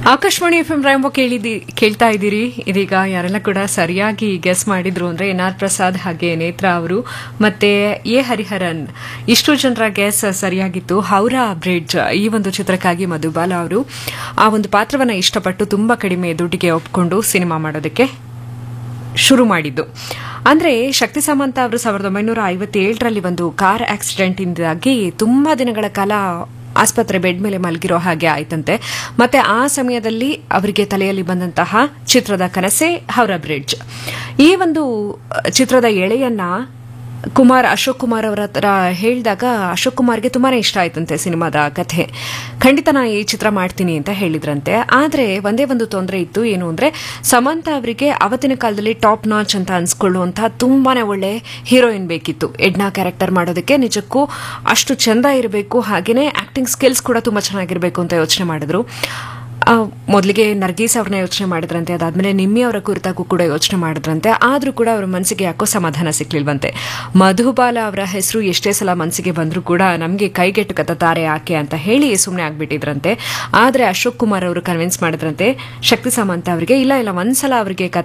Akashvani F M rainbow ಕೇಳಿದಿ ಕೇಳ್ತಾ ಇದ್ದೀರಿ ಇದೀಗ ಯಾರೆಲ್ಲ ಕೂಡ ಸರಿಯಾಗಿ ಗೆಸ್ ಮಾಡಿದ್ರು ಅಂದ್ರೆ ಎನ್ ಆರ್ ಪ್ರಸಾದ್ ಹಾಗೆ ನೇತ್ರ ಅವರು ಮತ್ತೆ ಎ ಹರಿಹರನ್ ಇಷ್ಟು ಜನರ ಗೆಸ್ ಸರಿಯಾಗಿತ್ತು ಹೌರಾ ಬ್ರಿಡ್ಜ್ ಈ ಒಂದು ಚಿತ್ರಕ್ಕಾಗಿ ಮಧುಬಾಲ ಅವರು ಆ ಒಂದು ಪಾತ್ರವನ್ನ ಇಷ್ಟಪಟ್ಟು ತುಂಬಾ ಕಡಿಮೆ ದುಡ್ಡಿಗೆ ಒಪ್ಕೊಂಡು ಸಿನಿಮಾ ಮಾಡೋದಕ್ಕೆ ಶುರು ಮಾಡಿದ್ದು ಅಂದ್ರೆ ಶಕ್ತಿ ಸಾಮಂತ ಅವರು ಸಾವಿರದ ಒಂಬೈನೂರ ಐವತ್ತೇಳರಲ್ಲಿ ಒಂದು ಕಾರ್ ಆಕ್ಸಿಡೆಂಟ್ ಇಂದಾಗಿ ತುಂಬಾ ದಿನಗಳ ಕಾಲ ಆಸ್ಪತ್ರೆ ಬೆಡ್ ಮೇಲೆ ಮಲಗಿರೋ ಹಾಗೆ ಆಯ್ತಂತೆ ಮತ್ತೆ ಆ ಸಮಯದಲ್ಲಿ ಅವರಿಗೆ ತಲೆಯಲ್ಲಿ ಬಂದಂತಹ ಚಿತ್ರದ ಕನಸೆ ಹೌರಾ ಬ್ರಿಡ್ಜ್ ಈ ಒಂದು ಚಿತ್ರದ ಎಳೆಯನ್ನ ಕುಮಾರ್ ಅಶೋಕ್ ಕುಮಾರ್ ಅವರ ಹತ್ರ ಹೇಳಿದಾಗ ಅಶೋಕ್ ಕುಮಾರ್ಗೆ ತುಂಬಾನೇ ಇಷ್ಟ ಆಯ್ತಂತೆ ಸಿನಿಮಾದ ಕಥೆ ಖಂಡಿತ ನಾ ಈ ಚಿತ್ರ ಮಾಡ್ತೀನಿ ಅಂತ ಹೇಳಿದ್ರಂತೆ ಆದ್ರೆ ಒಂದೇ ಒಂದು ತೊಂದರೆ ಇತ್ತು ಏನು ಅಂದ್ರೆ ಸಮಂತ ಅವರಿಗೆ ಅವತ್ತಿನ ಕಾಲದಲ್ಲಿ ಟಾಪ್ ನಾಚ್ ಅಂತ ಅನ್ಸ್ಕೊಳ್ಳುವಂತಹ ತುಂಬಾನೇ ಒಳ್ಳೆ ಹೀರೋಯಿನ್ ಬೇಕಿತ್ತು ಎಡ್ನಾ ಕ್ಯಾರೆಕ್ಟರ್ ಮಾಡೋದಕ್ಕೆ ನಿಜಕ್ಕೂ ಅಷ್ಟು ಚಂದ ಇರಬೇಕು ಹಾಗೇನೆ ಆಕ್ಟಿಂಗ್ ಸ್ಕಿಲ್ಸ್ ಕೂಡ ತುಂಬಾ ಚೆನ್ನಾಗಿರ್ಬೇಕು ಅಂತ ಯೋಚನೆ ಮಾಡಿದ್ರು ಮೊದಲಿಗೆ ನರ್ಗೀಸ್ ಅವ್ರನ್ನ ಯೋಚನೆ ಮಾಡಿದ್ರಂತೆ ಅದಾದ್ಮೇಲೆ ನಿಮ್ಮಿ ಅವರ ಕುರಿತಾಗೂ ಕೂಡ ಯೋಚನೆ ಮಾಡಿದ್ರಂತೆ ಆದ್ರೂ ಕೂಡ ಅವ್ರ ಮನಸ್ಸಿಗೆ ಯಾಕೋ ಸಮಾಧಾನ ಸಿಕ್ಲಿಲ್ವಂತೆ ಮಧುಬಾಲ ಅವರ ಹೆಸರು ಎಷ್ಟೇ ಸಲ ಮನಸ್ಸಿಗೆ ಬಂದರೂ ಕೂಡ ನಮಗೆ ಕೈಗೆಟ್ಟು ಕತ್ತಾರೆ ಯಾಕೆ ಅಂತ ಹೇಳಿ ಸುಮ್ಮನೆ ಆಗ್ಬಿಟ್ಟಿದ್ರಂತೆ ಆದ್ರೆ ಅಶೋಕ್ ಕುಮಾರ್ ಅವರು ಕನ್ವಿನ್ಸ್ ಮಾಡಿದ್ರಂತೆ ಶಕ್ತಿ ಸಾಮಂತ ಅವರಿಗೆ ಇಲ್ಲ ಇಲ್ಲ ಒಂದ್ಸಲ ಅವರಿಗೆ